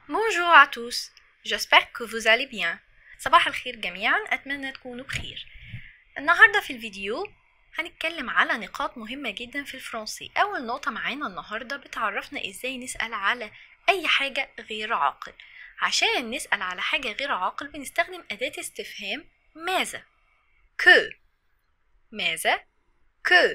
Bonjour à tous, j'espère que vous allez bien. صباح الخير جميعا أتمنى تكونوا بخير. النهاردة في الفيديو هنتكلم على نقاط مهمة جدا في الفرنسي أول نقطة معانا النهاردة بتعرفنا إزاي نسأل على أي حاجة غير عاقل عشان نسأل على حاجة غير عاقل بنستخدم أداة استفهام ماذا que ماذا que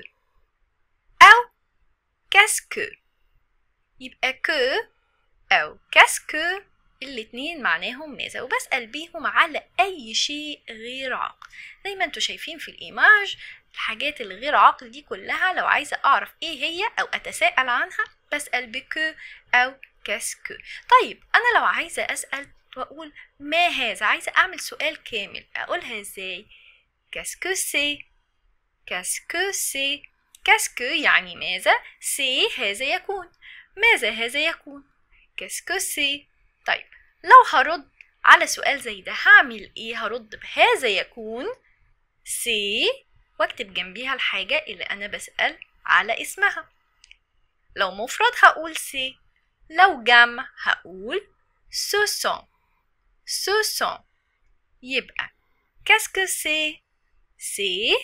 أو qu'est-ce que يبقى que أو qu'est-ce que الاتنين معناهم ماذا وبسأل بيهم على أي شيء غير عاقل زي ما انتوا شايفين في الإيماج الحاجات الغير عاقل دي كلها لو عايزة أعرف إيه هي أو أتساءل عنها بسأل بكو أو كاسكو طيب أنا لو عايزة أسأل وأقول ما هذا عايزة أعمل سؤال كامل أقولها إزاي كاسكو سي كاسكو سي كاسكو يعني ماذا سي هذا يكون ماذا هذا يكون كاسكو سي طيب لو هرد على سؤال زي ده هعمل ايه هرد بهذا يكون سي واكتب جنبيها الحاجة اللي انا بسأل على اسمها لو مفرد هقول سي لو جمع هقول سوسون سوسون يبقى كاسكو سي سي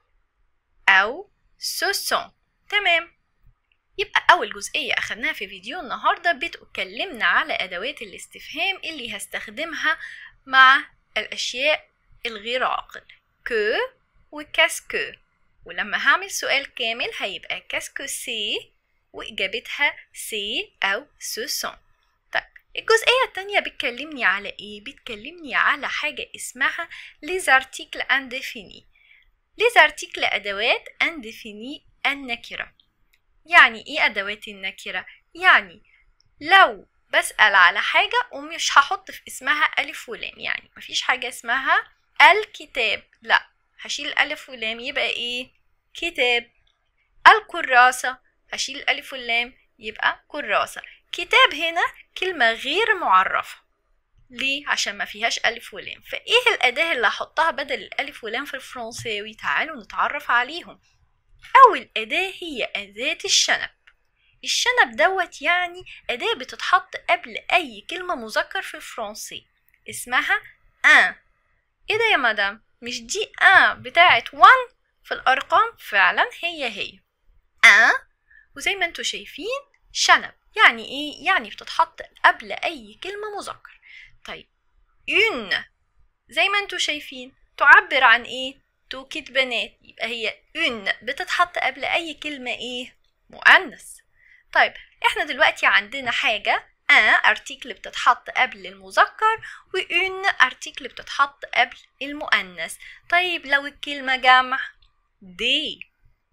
أو سوسون تمام يبقى أول جزئية أخدناها في فيديو النهاردة بتكلمنا على أدوات الاستفهام اللي هستخدمها مع الأشياء الغير عاقل كو وكاسكو ولما هعمل سؤال كامل هيبقى كاسكو سي وإجابتها سي أو سوسون طيب الجزئية التانية بتكلمني على إيه؟ بتكلمني على حاجة اسمها les articles indéfinis les articles أدوات indéfinis النكرة يعني ايه ادوات النكره يعني لو بسال على حاجه ومش هحط في اسمها الف ولام يعني مفيش حاجه اسمها الكتاب لا هشيل الالف واللام يبقى ايه كتاب الكراسه هشيل الالف واللام يبقى كراسه كتاب هنا كلمه غير معرفه ليه عشان ما فيهاش الف ولام فايه الاداه اللي هحطها بدل الالف ولام في الفرنساوي تعالوا نتعرف عليهم أول أداة هي أداة الشنب الشنب دوت يعني أداة بتتحط قبل أي كلمة مذكر في الفرنسي اسمها ان ايه ده يا مدام مش دي ان بتاعت وان في الأرقام فعلا هي هي ان وزي ما انتوا شايفين شنب يعني ايه يعني بتتحط قبل أي كلمة مذكر طيب اون زي ما انتوا شايفين تعبر عن ايه توكيد بنات يبقى هي اون بتتحط قبل اي كلمة ايه مؤنث طيب احنا دلوقتي عندنا حاجة ان ارتيكل بتتحط قبل المذكر وان ارتيكل بتتحط قبل المؤنث طيب لو الكلمة جمع دي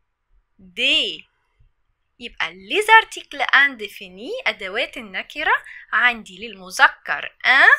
دي يبقى les articles indéfinis أدوات النكرة عندي للمذكر ان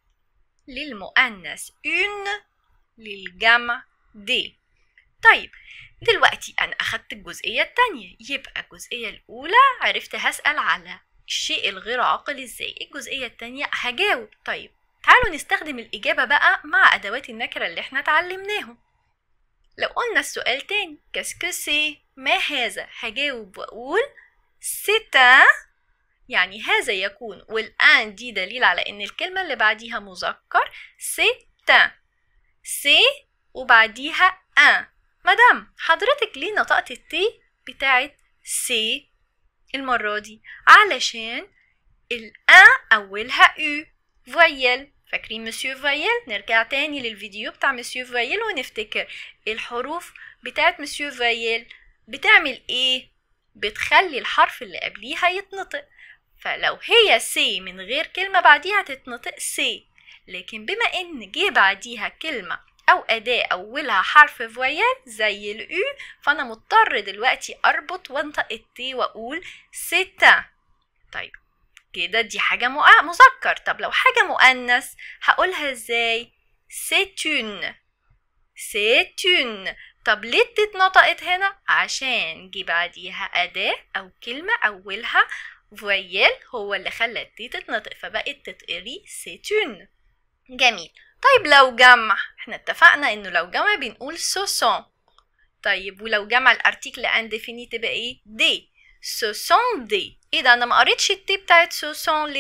للمؤنث une للجمع دي طيب دلوقتي أنا أخدت الجزئية التانية يبقى الجزئية الأولى عرفت هسأل على الشيء الغير عاقل إزاي الجزئية التانية هجاوب طيب تعالوا نستخدم الإجابة بقى مع أدوات النكرة اللي احنا اتعلمناهم لو قلنا السؤال تاني كاسكو سي ما هذا هجاوب وأقول سيتا يعني هذا يكون والآن دي دليل على إن الكلمة اللي بعديها مذكر سيتا سي وبعديها ان مدام حضرتك ليه نطقت التي بتاعت سي المرة دي علشان الان أولها او فويل فاكرين مسيو فويل نرجع تاني للفيديو بتاع مسيو فويل ونفتكر الحروف بتاعت مسيو فويل بتعمل ايه بتخلي الحرف اللي قبليها يتنطق فلو هي سي من غير كلمة بعديها تتنطق سي لكن بما ان جه بعديها كلمة أو أداة أولها حرف فويال زي الأو فأنا مضطر دلوقتي أربط وأنطق التي وأقول ستة طيب كده دي حاجة مذكر طب لو حاجة مؤنث هقولها ازاي سيتون سيتون طب ليه التي اتنطقت هنا عشان جه بعديها أداة أو كلمة أولها فويال هو اللي خلى التي تتنطق فبقت تتقري سيتون جميل طيب لو جمع احنا اتفقنا انه لو جمع بنقول سوسون طيب ولو جمع الارتيكل انديفيني تبقى ايه دي سوسون دي ايه ده انا ما قريتش التي بتاعت سوسون ليه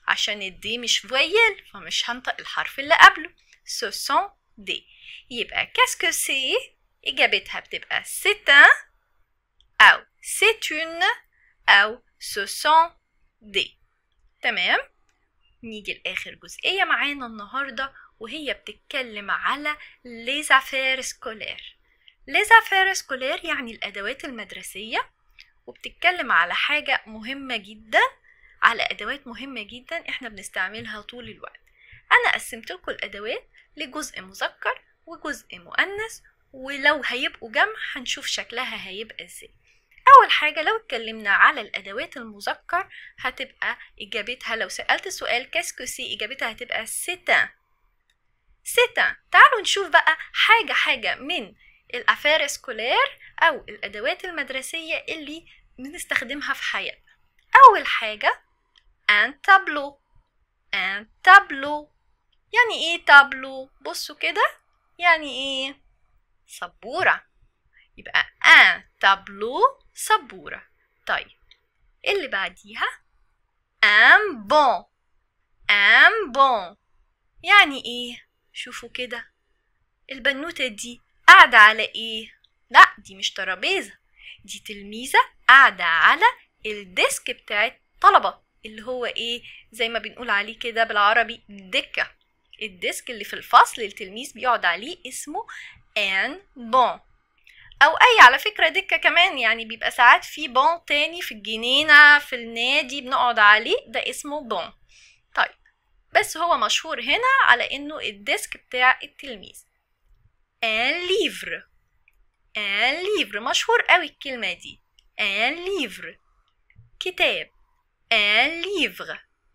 عشان الدي مش فويل فمش هنطق الحرف اللي قبله ce sont des يبقى qu'est-ce que c'est إجابتها بتبقى c'est un أو c'est une أو ce sont des تمام نيجي لآخر جزئية معانا النهاردة وهي بتتكلم على les affaires scolaires les affaires scolaires يعني الأدوات المدرسية وبتتكلم على حاجة مهمة جدا على أدوات مهمة جدا احنا بنستعملها طول الوقت أنا قسمت لكم الأدوات لجزء مذكر وجزء مؤنث ولو هيبقوا جمع هنشوف شكلها هيبقى ازاي أول حاجة لو اتكلمنا على الأدوات المذكر هتبقى إجابتها لو سألت سؤال كاسكو سي إجابتها هتبقى سيتان سيتان تعالوا نشوف بقى حاجة حاجة من الأفير سكولير أو الأدوات المدرسية اللي بنستخدمها في حياتنا أول حاجة ان تابلو ان تابلو يعني ايه تابلو بصوا كده يعني ايه سبورة يبقى ان تابلو سبورة طيب اللي بعديها ان بون ان بون يعني ايه شوفوا كده البنوتة دي قاعدة على ايه لا دي مش ترابيزة دي تلميذة قاعدة على الديسك بتاعت طلبة اللي هو ايه زي ما بنقول عليه كده بالعربي دكة الديسك اللي في الفصل التلميذ بيقعد عليه اسمه ان بون او اي على فكرة دكة كمان يعني بيبقى ساعات في بون تاني في الجنينة في النادي بنقعد عليه ده اسمه بون طيب بس هو مشهور هنا على انه الديسك بتاع التلميذ ان ليفر ان ليفر مشهور قوي الكلمة دي ان ليفر كتاب un livre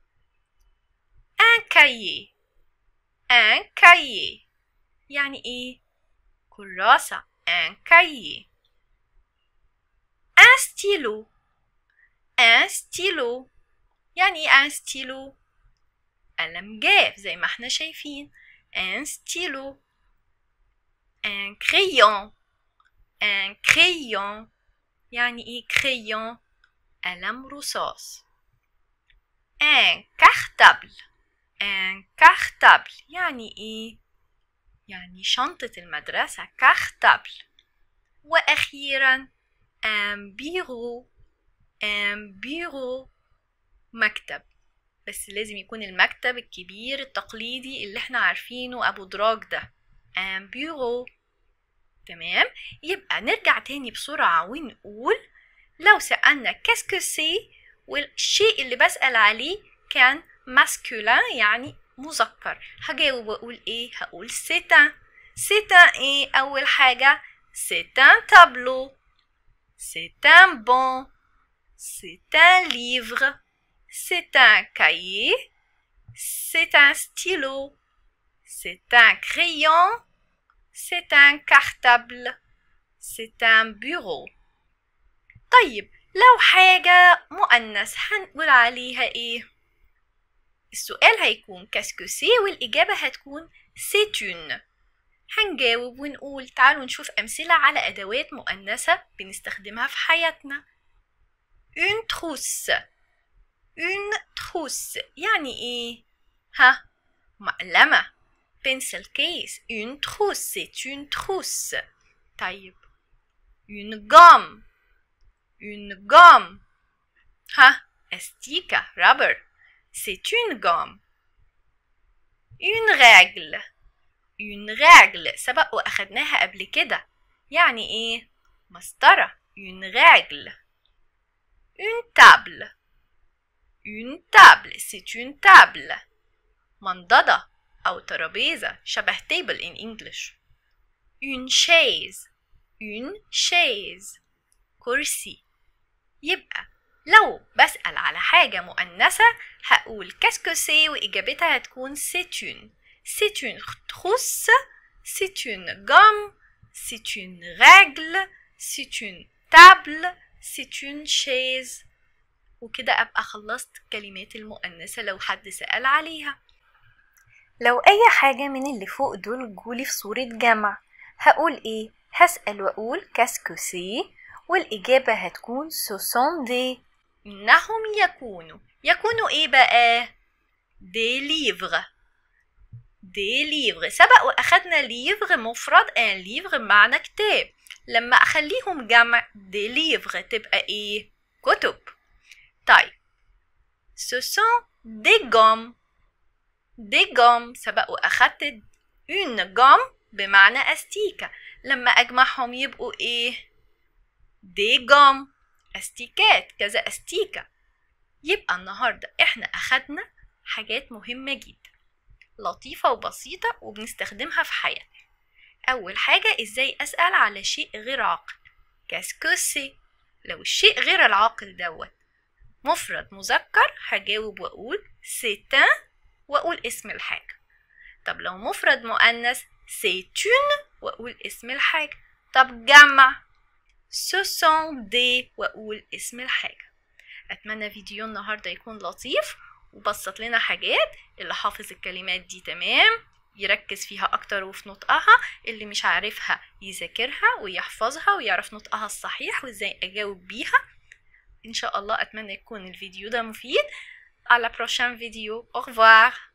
un cahier un cahier يعني ايه كراسة un cahier un stylo un stylo يعني ايه un stylo قلم جاف زي ما احنا شايفين un stylo un crayon un crayon يعني ايه crayon قلم رصاص un cartable un cartable يعني ايه يعني شنطة المدرسة cartable وأخيرا un bureau un bureau مكتب بس لازم يكون المكتب الكبير التقليدي اللي احنا عارفينه أبو دراج ده un bureau تمام يبقى نرجع تاني بسرعة ونقول لو سألنا كاسكو سي والشيء اللي بسأل عليه كان ماسكولين يعني مذكر هجاوب واقول ايه هقول سيتان سيتان ايه اول حاجة سيتان تابلو سيتان بون سيتان ليفر سيتان كايي سيتان ستيلو سيتان كريون سيتان كارتابل سيتان بيرو طيب لو حاجة مؤنث هنقول عليها ايه السؤال هيكون كاسكو سي والإجابة هتكون سيتون هنجاوب ونقول تعالوا نشوف أمثلة على أدوات مؤنثة بنستخدمها في حياتنا une trousse une trousse يعني إيه؟ ها مقلمة pencil case une trousse c'est une trousse طيب une gomme une gomme ها استيكة rubber c'est une gomme une règle une règle سبق وأخدناها قبل كده يعني إيه؟ مسطرة une règle une table une table c'est une table منضدة أو ترابيزة شبه table in English une chaise une chaise كرسي يبقى لو بسأل على حاجة مؤنثة هقول كاسكو سي وإجابتها هتكون c'est une c'est une trousse c'est une gomme c'est une règle c'est une table c'est une chaise وكده أبقى خلصت الكلمات المؤنثة لو حد سأل عليها لو أي حاجة من اللي فوق دول جولي في صورة جمع هقول إيه؟ هسأل وأقول كاسكو سي والإجابة هتكون سوسون دي إنهم يكونوا يكونوا إيه بقى؟ دي ليفغ دي ليفغ سبق واخدنا ليفغ مفرد ان ليفغ بمعنى كتاب لما اخليهم جمع دي ليفغ تبقى ايه كتب طيب ce sont des gommes des gommes سبق واخدت une gomme بمعنى استيكة لما اجمعهم يبقوا ايه des gommes استيكات كذا استيكة يبقى النهاردة احنا اخدنا حاجات مهمة جدا لطيفة وبسيطة وبنستخدمها في حياتنا أول حاجة إزاي أسأل على شيء غير عاقل كاسكو سي لو الشيء غير العاقل دوت مفرد مذكر هجاوب وأقول سيتان وأقول اسم الحاجة طب لو مفرد مؤنث سيتون وأقول اسم الحاجة طب جمع سوسون دي وأقول اسم الحاجة أتمنى فيديو النهاردة يكون لطيف وبسط لنا حاجات اللي حافظ الكلمات دي تمام يركز فيها اكتر وفي نطقها اللي مش عارفها يذاكرها ويحفظها ويعرف نطقها الصحيح وازاي اجاوب بيها ان شاء الله اتمنى يكون الفيديو ده مفيد على بروشان فيديو au revoir